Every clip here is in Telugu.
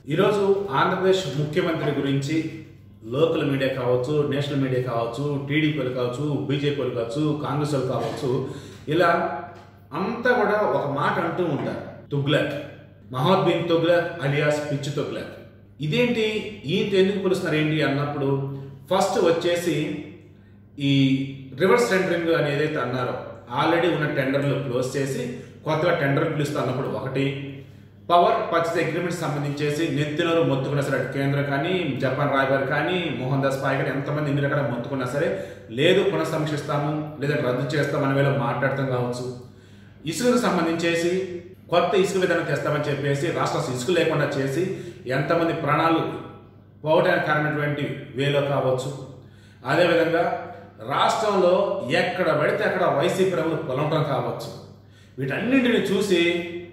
ఈరోజు ఆంధ్రప్రదేశ్ ముఖ్యమంత్రి గురించి లోకల్ మీడియా కావచ్చు నేషనల్ మీడియా కావచ్చు టీడీపీలు కావచ్చు బీజేపీలు కావచ్చు కాంగ్రెస్ వాళ్ళు కావచ్చు ఇలా అంతా కూడా ఒక మాట అంటూ ఉంటారు తుగ్లక్ మహమ్మద్ బిన్ తుగ్లక్ అలియాస్ పిచ్చి తుగ్లక్ ఇదేంటి ఈయనతో ఎందుకు పిలుస్తున్నారు ఏంటి అన్నప్పుడు ఫస్ట్ వచ్చేసి ఈ రివర్స్ టెండరింగ్ అని ఏదైతే అన్నారో ఆల్రెడీ ఉన్న టెండర్లు క్లోజ్ చేసి కొత్తగా టెండర్ పిలుస్తూ అన్నప్పుడు ఒకటి పవర్ పర్చేస్ అగ్రిమెంట్ సంబంధించేసి నెత్తినోరు మొత్తుకున్నా సరే అటు కేంద్రం కానీ జపాన్ రాయబారి కానీ మోహన్ దాస్ పాయ్ కానీ ఎంతమంది ఎన్ని రకాల మొత్తుకున్నా సరే లేదు పునఃసమీక్షిస్తాము లేదా రద్దు చేస్తాం అనే వేళ మాట్లాడతాం కావచ్చు ఇసుకకు సంబంధించేసి కొత్త ఇసుక విధానం తెస్తామని చెప్పేసి రాష్ట్రం ఇసుక లేకుండా చేసి ఎంతమంది ప్రాణాలు పోవడానికి కారణమైనటువంటి వేలో కావచ్చు అదేవిధంగా రాష్ట్రంలో ఎక్కడ పడితే అక్కడ వైసీపీ రంగులు పొలవడం కావచ్చు వీటన్నింటిని చూసి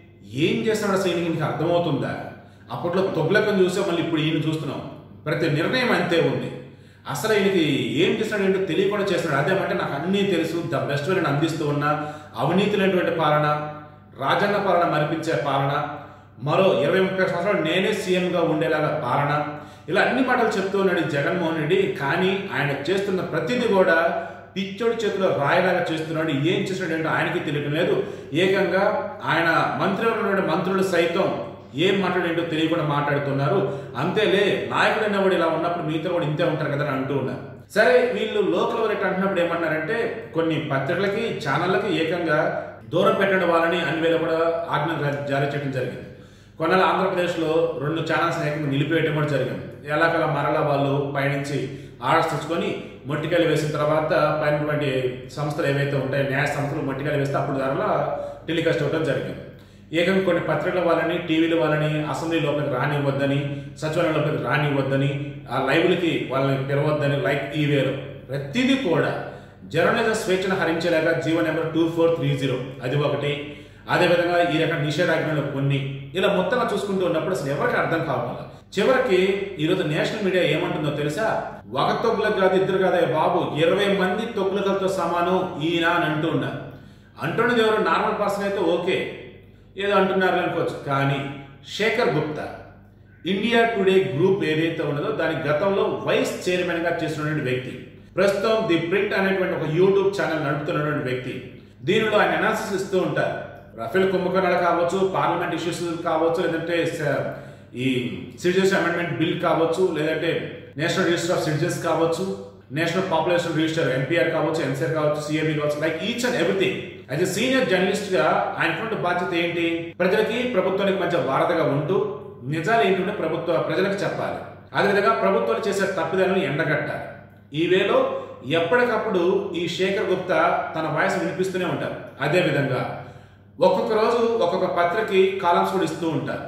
ఏం చేస్తున్నాడు అసలు ఈయనకి అర్థమవుతుందా అప్పట్లో తొగ్లకం చూసే మళ్ళీ ఇప్పుడు ఈయన చూస్తున్నాం ప్రతి నిర్ణయం అంతే ఉంది అసలు ఈయనకి ఏం చేస్తున్నాడు ఏంటో తెలియకుండా చేస్తున్నాడు అదేమంటే నాకు అన్నీ తెలుసు ద బెస్ట్ నేను అందిస్తూ ఉన్నా అవినీతి లేనటువంటి పాలన రాజన్న పాలన మరిపించే పాలన మరో ఇరవై ముప్పై సంవత్సరాలు నేనే సీఎంగా ఉండేలాగా పాలన ఇలా అన్ని మాటలు చెప్తూ ఉన్నాడు ఈ జగన్మోహన్ రెడ్డి కానీ ఆయన చేస్తున్న ప్రతిదీ కూడా పిచ్చోడి చేతిలో రాయలాగా చేస్తున్నాడు ఏం చేస్తున్నాడు ఏంటో ఆయనకి తెలియడం లేదు ఏకంగా ఆయన మంత్రిలో ఉన్నటువంటి మంత్రులు సైతం ఏం మాట్లాడేంటో తెలియకుండా మాట్లాడుతున్నారు అంతేలే నాయకుడు అన్నవాడు ఇలా ఉన్నప్పుడు మీతో కూడా ఇంతే ఉంటారు కదా అని అంటూ ఉన్నారు సరే వీళ్ళు లోకల్ వరకు అంటున్నప్పుడు ఏమన్నారంటే కొన్ని పత్రికలకి ఛానళ్ళకి ఏకంగా దూరం పెట్టడం వాళ్ళని అన్ని వేళ కూడా ఆజ్ఞ జారీ చేయడం జరిగింది కొన్నాళ్ళు ఆంధ్రప్రదేశ్లో రెండు ఛానల్స్ ఏకంగా నిలిపివేయడం కూడా జరిగింది ఎలాగలా మరలా వాళ్ళు పైనుంచి ఆర్డర్స్ తెచ్చుకొని మొట్టికాయలు వేసిన తర్వాత పైనటువంటి సంస్థలు ఏవైతే ఉంటాయో న్యాయ సంస్థలు మొట్టికాయలు వేస్తే అప్పుడు ధరలో టెలికాస్ట్ అవ్వడం జరిగింది ఏకంగా కొన్ని పత్రికల వాళ్ళని టీవీల వాళ్ళని అసెంబ్లీ లోపలికి రానివ్వద్దని సచివాలయం లోపలికి రానివ్వద్దని ఆ లైవ్లకి వాళ్ళని పిలవద్దని లైక్ ఈ వేరు ప్రతిదీ కూడా జర్నలిజం స్వేచ్ఛను హరించేలాగా GO number two four three zero అది ఒకటి అదేవిధంగా ఈ రకం నిషేధాజ్ఞలు కొన్ని ఇలా మొత్తంగా చూసుకుంటూ ఉన్నప్పుడు అసలు ఎవరికి అర్థం కావాలి చివరికి ఈరోజు నేషనల్ మీడియా ఏమంటుందో తెలుసా ఒక తొక్కులకు కాదు ఇద్దరు కాదు బాబు ఇరవై మంది తొక్కులతో సమానం ఈయన అని అంటూ ఉన్నారు అంటున్నది ఎవరు నార్మల్ పర్సన్ అయితే ఓకే ఏదో అంటున్నారు అనుకోవచ్చు కానీ Shekhar Gupta India Today group ఏదైతే ఉన్నదో దాని గతంలో వైస్ చైర్మన్ గా చేస్తున్నటువంటి వ్యక్తి ప్రస్తుతం ది ప్రింట్ అనేటువంటి ఒక యూట్యూబ్ ఛానల్ నడుపుతున్నటువంటి వ్యక్తి దీనిలో ఆయన అనాలిసిస్ ఇస్తూ ఉంటారు రఫేల్ కుంభకోణాలు కావచ్చు పార్లమెంట్ ఇష్యూస్ కావచ్చు లేదంటే స- ఈ సిటిజన్స్ అమెండ్మెంట్ బిల్ కావచ్చు లేదంటే నేషనల్ రిజిస్టర్ ఆఫ్ సిటిజన్స్ కావచ్చు నేషనల్ పాపులేషన్ రిజిస్టర్ ఎన్పిఆర్ కావచ్చు ఎన్సీఆర్ కావచ్చు సిఎబి కావచ్చు like each and everything as a senior journalist గా ఆయనటువంటి బాధ్యత ఏంటి ప్రజలకి ప్రభుత్వానికి మధ్య వారధగా ఉంటూ నిజాలు ఏంటంటే ప్రభుత్వ ప్రజలకు చెప్పాలి అదేవిధంగా ప్రభుత్వాలు చేసే తప్పిదాలను ఎండగట్టాలి ఈ వేలో ఎప్పటికప్పుడు ఈ శేఖర్ గుప్తా తన వాయిస్ వినిపిస్తూనే ఉంటారు అదే విధంగా ఒక్కొక్క రోజు ఒక్కొక్క పత్రికకి కాలమ్స్ కూడా ఇస్తూ ఉంటారు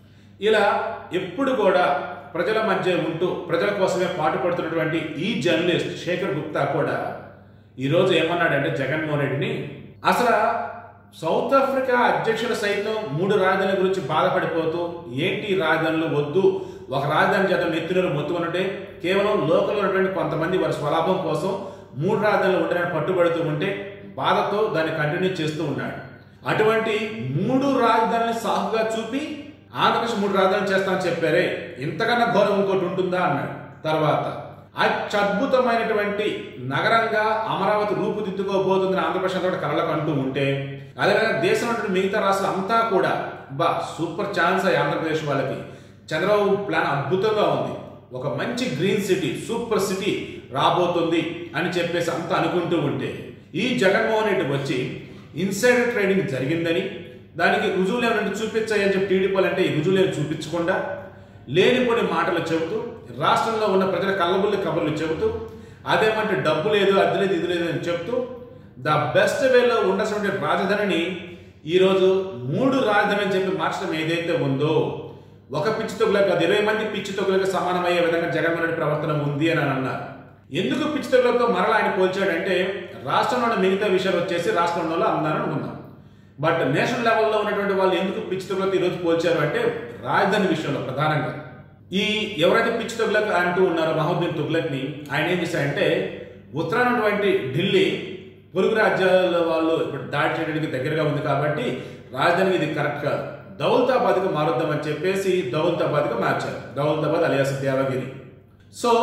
ఇలా ఎప్పుడు కూడా ప్రజల మధ్య ఉంటూ ప్రజల కోసమే పాటుపడుతున్నటువంటి ఈ జర్నలిస్ట్ శేఖర్ గుప్తా కూడా ఈరోజు ఏమన్నాడంటే జగన్మోహన్ రెడ్డిని అసలు సౌత్ ఆఫ్రికా అధ్యక్షుడు సైతం మూడు రాజధానుల గురించి బాధపడిపోతూ ఏంటి ఈ రాజధానులు వద్దు ఒక రాజధాని చేత నెత్తినూరు మొత్తుకున్నట్టే కేవలం లోకల్ ఉన్నటువంటి కొంతమంది వారి స్వలాభం కోసం మూడు రాజధానులు ఉండాలని పట్టుబడుతూ ఉంటే బాధతో దాన్ని కంటిన్యూ చేస్తూ ఉన్నాడు అటువంటి మూడు రాజధానులు సాగుగా చూపి ఆంధ్రప్రదేశ్ మూడు రాజధానులు చేస్తామని చెప్పారే ఇంతకన్నా ఘోరం ఇంకోటి ఉంటుందా అన్నాడు తర్వాత అత్యద్భుతమైనటువంటి నగరంగా అమరావతి రూపుదిద్దుకోబోతుందని ఆంధ్రప్రదేశ్ అంతా కూడా కలలకు అంటూ ఉంటే అదేవిధంగా దేశంలో ఉన్నటువంటి మిగతా రాష్ట్రాలు అంతా కూడా బా సూపర్ ఛాన్స్ అయ్యి ఆంధ్రప్రదేశ్ వాళ్ళకి చంద్రబాబు ప్లాన్ అద్భుతంగా ఉంది ఒక మంచి గ్రీన్ సిటీ సూపర్ సిటీ రాబోతుంది అని చెప్పేసి అంతా అనుకుంటూ ఉంటే ఈ జగన్మోహన్ రెడ్డి వచ్చి ఇన్సైడర్ ట్రేడింగ్ జరిగిందని దానికి రుజువులు ఏమైనా చూపించాయని చెప్పి టీడీపీ అంటే ఈ రుజువులు ఏమి చూపించకుండా లేనిపోని మాటలు చెబుతూ రాష్ట్రంలో ఉన్న ప్రజల కళ్ళబుల్లి కబుర్లు చెబుతూ అదేమంటే డబ్బు లేదు అది లేదు ఇది లేదు అని చెప్తూ ద బెస్ట్ వేలో ఉండాల్సిన రాజధానిని ఈరోజు మూడు రాజధాని అని చెప్పి మార్చడం ఏదైతే ఉందో ఒక పిచ్చి తొగులకు కాదు ఇరవై మంది పిచ్చి తొగులకు సమానమయ్యే విధంగా జగన్మోహన్ రెడ్డి ప్రవర్తన ఉంది అని అన్నారు ఎందుకు పిచ్చి తొగులతో మరలా ఆయన పోల్చాడంటే రాష్ట్రంలో ఉన్న మిగతా విషయాలు వచ్చేసి రాష్ట్రంలో అందాలని ఉన్నాం బట్ నేషనల్ లెవెల్లో ఉన్నటువంటి వాళ్ళు ఎందుకు పిచ్చి తొగులతో ఈరోజు పోల్చారు అంటే రాజధాని విషయంలో ప్రధానంగా ఈ ఎవరైతే పిచ్చి తొగులకు అంటూ ఉన్నారో మహమ్మద్ తుగ్లక్ని ఆయన ఏం చేశారంటే ఉత్తరాన ఉన్నటువంటి ఢిల్లీ పొరుగు రాజ్యాల వాళ్ళు ఇప్పుడు దాడి చేయడానికి దగ్గరగా ఉంది కాబట్టి రాజధానికి ఇది కరెక్ట్ కాదు దౌలతాబాద్కు మారుద్దామని చెప్పేసి దౌలతాబాద్కు మార్చారు దౌలతాబాద్ అలియాస్ దేవగిరి సో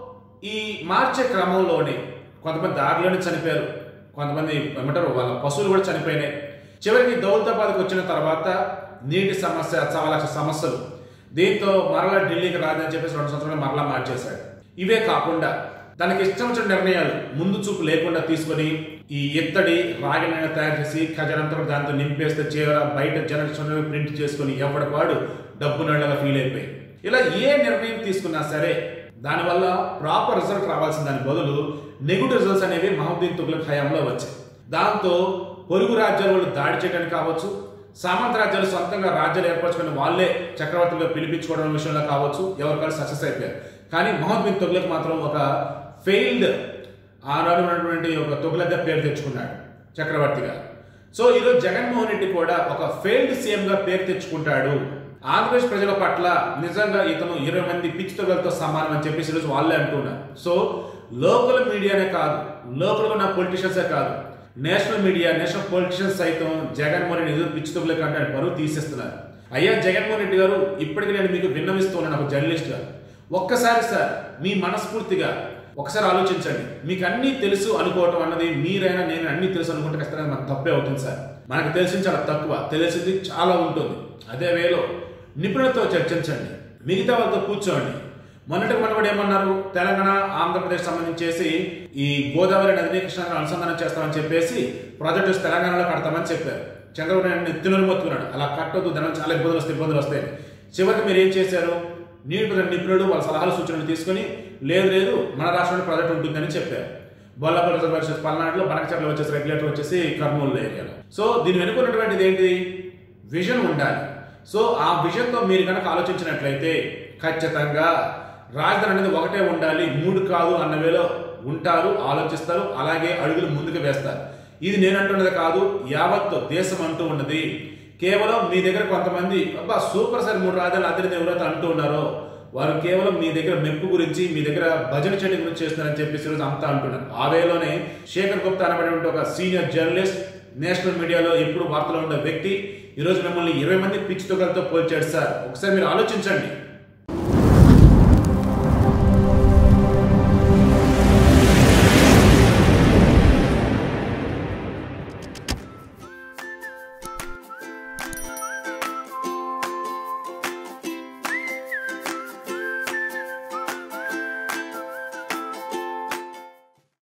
ఈ మార్చే క్రమంలోనే కొంతమంది దారిలోనే చనిపోయారు కొంతమంది ఏమంటారు వాళ్ళ పశువులు కూడా చనిపోయినాయి చివరికి దౌలతాబాద్కి వచ్చిన తర్వాత నీటి సమస్య చాలా లక్ష సమస్యలు దీంతో మరలా ఢిల్లీకి రాదని చెప్పేసి రెండు సంవత్సరాలు మరలా మార్చేశాడు ఇవే కాకుండా తనకి ఇష్టం వచ్చిన నిర్ణయాలు ముందు చూపు లేకుండా తీసుకొని ఈ ఇత్తడి రాగి నూనె తయారు చేసి ఖజనంతా కూడా దాంతో నింపేస్తే చీర బయట జనరేషన్ ప్రింట్ చేసుకొని ఎవడి వాడు డబ్బు నళ్ళగా ఫీల్ అయిపోయి ఇలా ఏ నిర్ణయం తీసుకున్నా సరే దానివల్ల ప్రాపర్ రిజల్ట్ రావాల్సిన దాని బదులు నెగిటివ్ రిజల్ట్స్ అనేవి మహమ్మదీన్ తుగ్లక్ హయాంలో వచ్చాయి దాంతో పొరుగు రాజ్యాల వాళ్ళు దాడి చేయడానికి కావచ్చు సామంత రాజ్యాలు సొంతంగా రాజ్యాలు ఏర్పరచుకుని వాళ్ళే చక్రవర్తిగా పిలిపించుకోవడం విషయంలో కావచ్చు ఎవరికాలు సక్సెస్ అయిపోయారు కానీ మహమ్మద్ బిన్ తుగ్లక్ మాత్రం ఒక ఫెయిల్డ్ ఆనాడు ఉన్నటువంటి ఒక తుగ్లక్గా పేరు తెచ్చుకున్నాడు చక్రవర్తిగా సో ఈరోజు జగన్మోహన్ రెడ్డి కూడా ఒక ఫెయిల్డ్ సీఎం గా పేరు తెచ్చుకుంటాడు ఆంధ్రప్రదేశ్ ప్రజల పట్ల నిజంగా ఇతను ఇరవై మంది పిచ్చి తొగలతో సమానం అని చెప్పేసి ఈరోజు వాళ్ళే అంటున్నారు సో లోకల్ మీడియానే కాదు లోకల్ ఉన్న పొలిటీషియన్సే కాదు నేషనల్ మీడియా నేషనల్ పొలిటీషియన్స్ సైతం జగన్మోహన్ రెడ్డి ఎదురు పిచ్చి తొగలే కంటే ఆయన పరువు తీసేస్తున్నారు అయ్యా జగన్మోహన్ రెడ్డి గారు ఇప్పటికీ నేను మీకు విన్నవిస్తూ ఉన్నాను ఒక జర్నలిస్ట్ గా ఒక్కసారి సార్ మీ మనస్ఫూర్తిగా ఒకసారి ఆలోచించండి మీకు అన్నీ తెలుసు అనుకోవటం అన్నది మీరైనా నేను అన్నీ తెలుసు అనుకుంటే ఖచ్చితంగా మనకు తప్పే అవుతుంది సార్ మనకు తెలిసింది చాలా తక్కువ తెలిసింది చాలా ఉంటుంది అదే వేలో నిపుణులతో చర్చించండి మిగతా వాళ్ళతో కూర్చోండి మొన్నటికి మొన్న కూడా ఏమన్నారు తెలంగాణ ఆంధ్రప్రదేశ్ సంబంధించేసి ఈ గోదావరి నదిని కృష్ణా అనుసంధానం చేస్తామని చెప్పేసి ప్రాజెక్టు తెలంగాణలో కడతామని చెప్పారు చంద్రబాబు నాయుడు నెత్తినోరు మొత్తుకున్నాడు అలా కట్టొద్దు దాని చాలా ఇబ్బందులు వస్తాయి ఇబ్బందులు వస్తాయి చివరికి మీరు ఏం చేశారు నీటి నిపుణులు వాళ్ళ సలహాలు సూచనలు తీసుకొని లేదు లేదు మన రాష్ట్రంలో ప్రాజెక్ట్ ఉంటుందని చెప్పారు బొల్లపల్లి రిజర్వేషన్ పల్నాడులో బనకచర్ల వచ్చేసి రెగ్యులేటర్ వచ్చేసి కర్నూలు ఏరియాలో సో దీని వెనుకున్నటువంటిది ఏంటి విజన్ ఉండాలి సో ఆ విజన్తో మీరు కనుక ఆలోచించినట్లయితే ఖచ్చితంగా రాజధాని అనేది ఒకటే ఉండాలి మూడు కాదు అన్న వేలో ఉంటారు ఆలోచిస్తారు అలాగే అడుగులు ముందుకు వేస్తారు ఇది నేను అంటున్నది కాదు యావత్ దేశం అంటూ ఉన్నది కేవలం మీ దగ్గర కొంతమంది అబ్బా సూపర్ సార్ మూడు రాజధానులు అద్దెని ఎవరైతే అంటూ ఉన్నారో వారు కేవలం మీ దగ్గర మెప్పు గురించి మీ దగ్గర భజన చేయడం గురించి చేస్తున్నారని చెప్పేసి ఈరోజు అంతా అంటున్నారు ఆ వేలోనే శేఖర్ గుప్తా అనబడినటువంటి ఒక సీనియర్ జర్నలిస్ట్ నేషనల్ మీడియాలో ఎప్పుడు వార్తలో ఉండే వ్యక్తి ఈరోజు మిమ్మల్ని ఇరవై మంది పిచ్చి తొగలతో పోల్చాడు సార్ ఒకసారి మీరు ఆలోచించండి